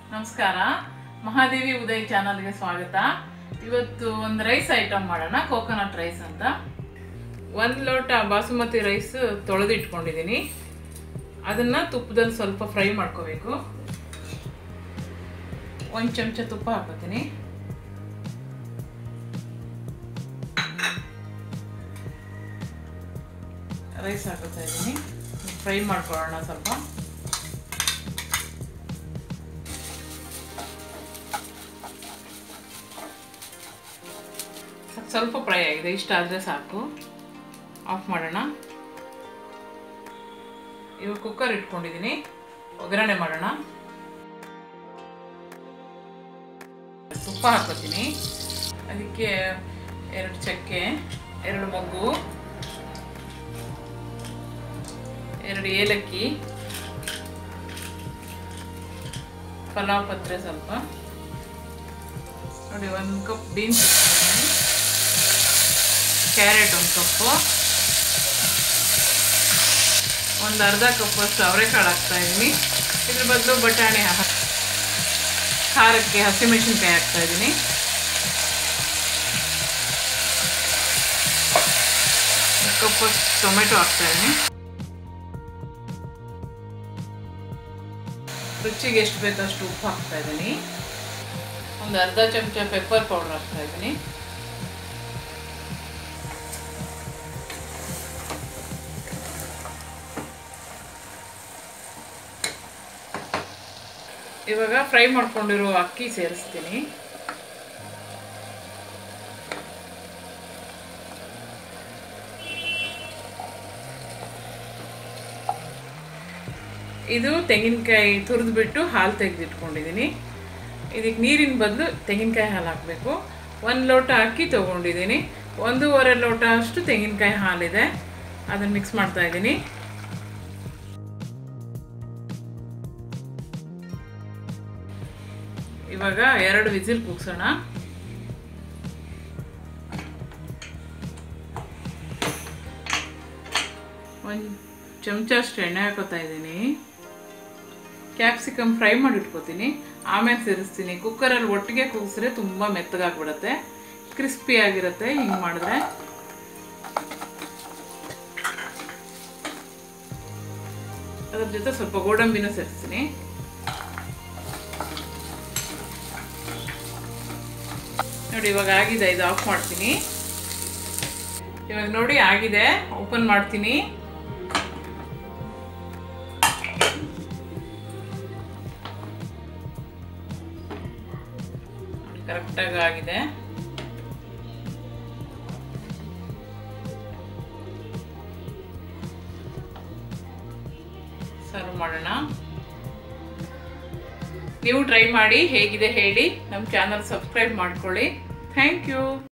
ನಮಸ್ಕಾರ ಮಹಾದೇವಿ ಉದಯ್ ಚಾನಲ್ಗೆ ಸ್ವಾಗತ ಇವತ್ತು ಒಂದು ರೈಸ್ ಐಟಮ್ ಮಾಡೋಣ ಕೋಕೋನಟ್ ರೈಸ್ ಅಂತ ಒಂದು ಲೋಟ ಬಾಸುಮತಿ ರೈಸ್ ತೊಳೆದಿಟ್ಕೊಂಡಿದ್ದೀನಿ ಅದನ್ನು ತುಪ್ಪದಲ್ಲಿ ಸ್ವಲ್ಪ ಫ್ರೈ ಮಾಡ್ಕೋಬೇಕು ಒಂದು ಚಮಚ ತುಪ್ಪ ಹಾಕೋತೀನಿ ರೈಸ್ ಹಾಕೋತಾ ಇದ್ದೀನಿ ಫ್ರೈ ಮಾಡ್ಕೊಳ್ಳೋಣ ಸ್ವಲ್ಪ ಸ್ವಲ್ಪ ಫ್ರೈ ಆಗಿದೆ ಇಷ್ಟ ಆದರೆ ಸಾಕು ಆಫ್ ಮಾಡೋಣ ಇವಾಗ ಕುಕ್ಕರ್ ಇಟ್ಕೊಂಡಿದ್ದೀನಿ ಒಗ್ಗರಣೆ ಮಾಡೋಣ ತುಪ್ಪ ಹಾಕೋತೀನಿ ಅದಕ್ಕೆ ಎರಡು ಚಕ್ಕೆ ಎರಡು ಮೊಗ್ಗು ಎರಡು ಏಲಕ್ಕಿ ಪಲಾವ್ ಪತ್ರೆ ಸ್ವಲ್ಪ ನೋಡಿ ಒಂದು ಕಪ್ ಬೀನ್ಸ್ ಕ್ಯಾರೆಟ್ ಒಂದು ಕಪ್ಪು ಒಂದು ಅರ್ಧ ಕಪ್ಪಷ್ಟು ಅವರೆಕಾಳು ಹಾಕ್ತಾ ಇದ್ದೀನಿ ಇದ್ರ ಬದಲು ಬಟಾಣಿ ಹಾಕ ಖಾರಕ್ಕೆ ಹಸಿಮೆಣಸಿನ್ಕಾಯಿ ಹಾಕ್ತಾ ಇದ್ದೀನಿ ಕಪ್ಪಷ್ಟು ಟೊಮೆಟೊ ಹಾಕ್ತಾ ಇದ್ದೀನಿ ರುಚಿಗೆ ಎಷ್ಟು ಬೇಕೋ ಅಷ್ಟು ಉಪ್ಪು ಹಾಕ್ತಾ ಇದ್ದೀನಿ ಒಂದು ಅರ್ಧ ಚಮಚ ಪೆಪ್ಪರ್ ಪೌಡರ್ ಹಾಕ್ತಾ ಇದ್ದೀನಿ ಇವಾಗ ಫ್ರೈ ಮಾಡ್ಕೊಂಡಿರೋ ಅಕ್ಕಿ ಸೇರಿಸ್ತೀನಿ ಇದು ತೆಂಗಿನಕಾಯಿ ತುರಿದ್ಬಿಟ್ಟು ಹಾಲು ತೆಗೆದಿಟ್ಕೊಂಡಿದ್ದೀನಿ ಇದಕ್ಕೆ ನೀರಿನ ಬದಲು ತೆಂಗಿನಕಾಯಿ ಹಾಲು ಹಾಕಬೇಕು ಒಂದು ಲೋಟ ಅಕ್ಕಿ ತೊಗೊಂಡಿದ್ದೀನಿ ಒಂದೂವರೆ ಲೋಟ ಅಷ್ಟು ತೆಂಗಿನಕಾಯಿ ಹಾಲಿದೆ ಅದನ್ನು ಮಿಕ್ಸ್ ಮಾಡ್ತಾ ಇದ್ದೀನಿ ಇವಾಗ ಎರಡು ವಿಸಿಲ್ ಕೂಗ್ಸೋಣ ಒಂದು ಚಮಚ ಅಷ್ಟು ಎಣ್ಣೆ ಹಾಕೋತಾ ಇದ್ದೀನಿ ಕ್ಯಾಪ್ಸಿಕಮ್ ಫ್ರೈ ಮಾಡಿ ಇಟ್ಕೋತೀನಿ ಆಮೇಲೆ ಸೇರಿಸ್ತೀನಿ ಕುಕ್ಕರಲ್ಲಿ ಒಟ್ಟಿಗೆ ಕೂಗಿಸಿದ್ರೆ ತುಂಬ ಮೆತ್ತಗಾಗ್ಬಿಡುತ್ತೆ ಕ್ರಿಸ್ಪಿ ಆಗಿರುತ್ತೆ ಹಿಂಗೆ ಮಾಡಿದ್ರೆ ಅದ್ರ ಜೊತೆ ಸ್ವಲ್ಪ ಗೋಡಂಬಿನೂ ಸೇರಿಸ್ತೀನಿ ನೋಡಿ ಇವಾಗ ಆಗಿದೆ ಇದು ಆಫ್ ಮಾಡ್ತೀನಿ ಇವಾಗ ನೋಡಿ ಆಗಿದೆ ಓಪನ್ ಮಾಡ್ತೀನಿ ಕರೆಕ್ಟಾಗಿ ಆಗಿದೆ ಸರ್ವ್ ಮಾಡೋಣ ನೀವು ಟ್ರೈ ಮಾಡಿ ಹೇಗಿದೆ ಹೇಳಿ ನಮ್ಮ ಚಾನಲ್ ಸಬ್ಸ್ಕ್ರೈಬ್ ಮಾಡ್ಕೊಳ್ಳಿ ಥ್ಯಾಂಕ್ ಯು